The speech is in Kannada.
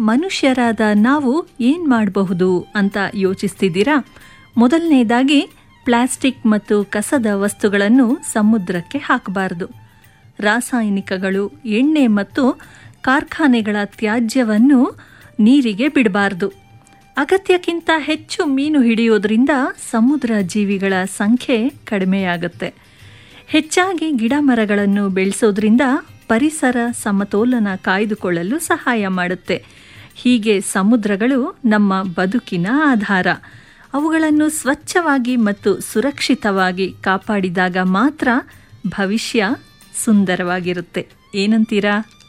ಮನುಷ್ಯರಾದ ನಾವು ಏನು ಮಾಡಬಹುದು ಅಂತ ಯೋಚಿಸ್ತಿದ್ದೀರಾ ಮೊದಲನೇದಾಗಿ ಪ್ಲಾಸ್ಟಿಕ್ ಮತ್ತು ಕಸದ ವಸ್ತುಗಳನ್ನು ಸಮುದ್ರಕ್ಕೆ ಹಾಕಬಾರದು ರಾಸಾಯನಿಕಗಳು ಎಣ್ಣೆ ಮತ್ತು ಕಾರ್ಖಾನೆಗಳ ತ್ಯಾಜ್ಯವನ್ನು ನೀರಿಗೆ ಬಿಡಬಾರ್ದು ಅಗತ್ಯಕ್ಕಿಂತ ಹೆಚ್ಚು ಮೀನು ಹಿಡಿಯೋದ್ರಿಂದ ಸಮುದ್ರ ಜೀವಿಗಳ ಸಂಖ್ಯೆ ಕಡಿಮೆಯಾಗುತ್ತೆ ಹೆಚ್ಚಾಗಿ ಗಿಡ ಮರಗಳನ್ನು ಬೆಳೆಸೋದ್ರಿಂದ ಪರಿಸರ ಸಮತೋಲನ ಕಾಯ್ದುಕೊಳ್ಳಲು ಸಹಾಯ ಮಾಡುತ್ತೆ ಹೀಗೆ ಸಮುದ್ರಗಳು ನಮ್ಮ ಬದುಕಿನ ಆಧಾರ ಅವುಗಳನ್ನು ಸ್ವಚ್ಛವಾಗಿ ಮತ್ತು ಸುರಕ್ಷಿತವಾಗಿ ಕಾಪಾಡಿದಾಗ ಮಾತ್ರ ಭವಿಷ್ಯ ಸುಂದರವಾಗಿರುತ್ತೆ ಏನಂತೀರಾ